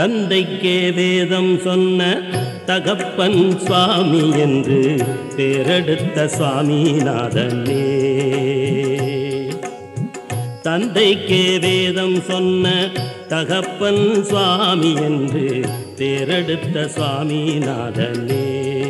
தந்தைக்கே வேதம் சொன்ன தகப்பன் சுவாமி என்று பேரெடுத்த சுவாமிநாதனே தந்தைக்கே வேதம் சொன்ன தகப்பன் சுவாமி என்று பேரெடுத்த சுவாமிநாதனே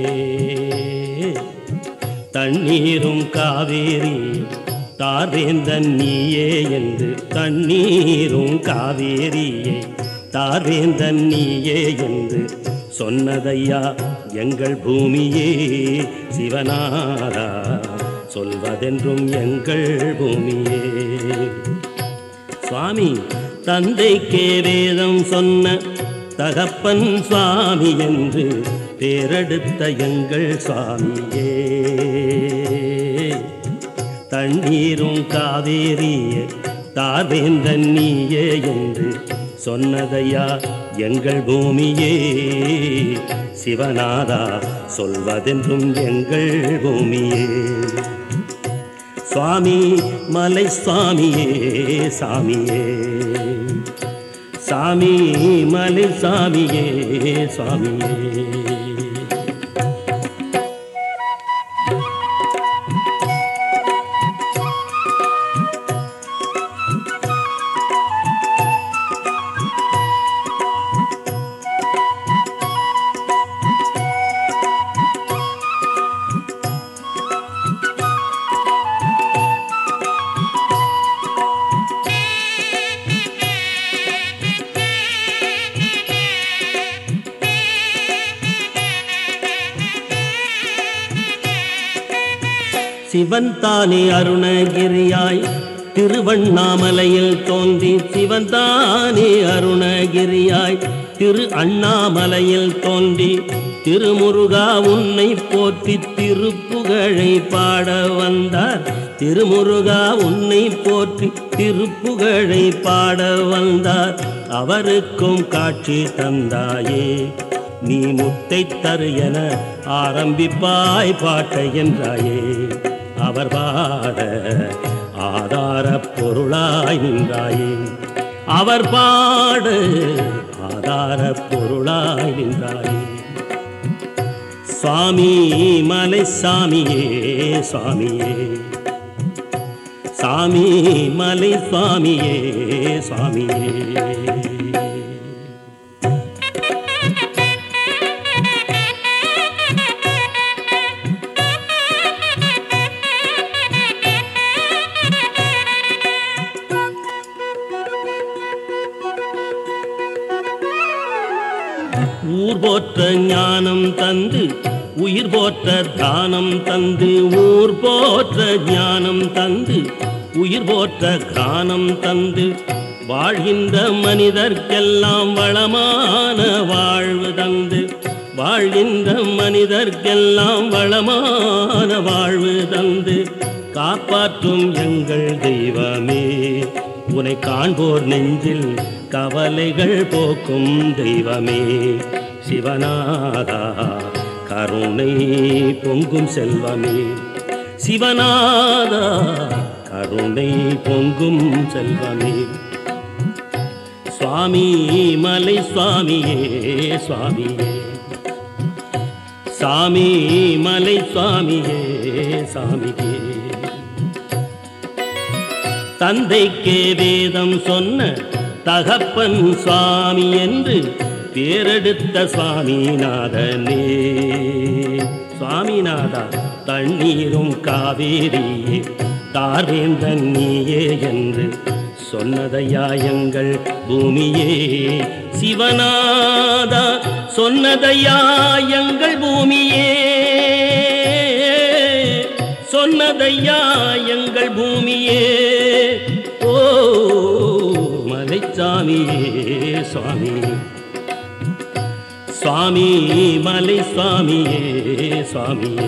தண்ணீரும் காவேரி தார்வேந்தன் நீயே என்று தண்ணீரும் காவேரியே தார்வேந்தன் நீயே என்று சொன்னதையா எங்கள் பூமியே சிவனாரா சொல்வதென்றும் எங்கள் பூமியே சுவாமி தந்தைக்கே வேதம் சொன்ன தகப்பன் சுவாமி என்று பேரெடுத்த எங்கள் சுவாமியே தண்ணீரும் காவேரியே தாவேந்தன் நீயே என்று சொன்னதையா எங்கள் பூமியே சிவநாதா சொல்வதென்றும் எங்கள் பூமியே சுவாமி மலை சுவாமியே சாமியே சாமி மலை சாமியே சுவாமியே சிவன் தானே அருணகிரியாய் திருவண்ணாமலையில் தோன்றி சிவன் தானே அருணகிரியாய் திரு அண்ணாமலையில் தோன்றி திருமுருகா உன்னை போற்றி திருப்புகழை பாட வந்தார் திருமுருகா உன்னை போற்றி திருப்புகழை பாட வந்தார் அவருக்கும் காட்சி தந்தாயே நீ முத்தை தரு என ஆரம்பிப்பாய் பாட்டை என்றாயே அவர் பாட ஆதார பொருளாய் நின்றாயே அவர் பாட ஆதார பொருளாய் நின்றாயே சுவாமி மலை சாமியே சுவாமியே சாமி மலை சுவாமியே சுவாமியே ஊர் போற்ற ஞானம் தந்து உயிர் போற்ற தானம் தந்து ஊர் போற்ற ஞானம் தந்து உயிர் போற்ற கானம் தந்து வாழ்கின்ற மனிதர்க்கெல்லாம் வளமான வாழ்வு தந்து வாழ்கின்ற மனிதர்க்கெல்லாம் வளமான வாழ்வு தந்து காப்பாற்றும் எங்கள் தெய்வமே உனை காண்போர் நெஞ்சில் கவலைகள் போக்கும் தெய்வமே சிவநாதா கருணை பொங்கும் செல்வமே சிவநாதா கருணை பொங்கும் செல்வமே சுவாமி மலை சுவாமியே சுவாமியே சாமி மலை சுவாமியே சாமியே தந்தைக்கே வேதம் சொன்ன தகப்பன் சுவாமி என்று பேரெடுத்த சுவாமிநாதனே சுவாமிநாதா தண்ணீரும் காவேரியே தார்வேந்தன் நீயே என்று சொன்னதையா எங்கள் பூமியே சிவநாதா சொன்னதையா எங்கள் பூமியே சொன்னதையா எங்கள் பூமியே ஓ மலைச்சாமியே சுவாமி சுவாமி மலை சுவாமியே சுவாமியே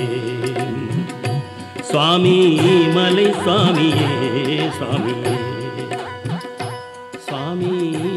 சுவாமி மலை சுவாமியே சுவாமியே சுவாமி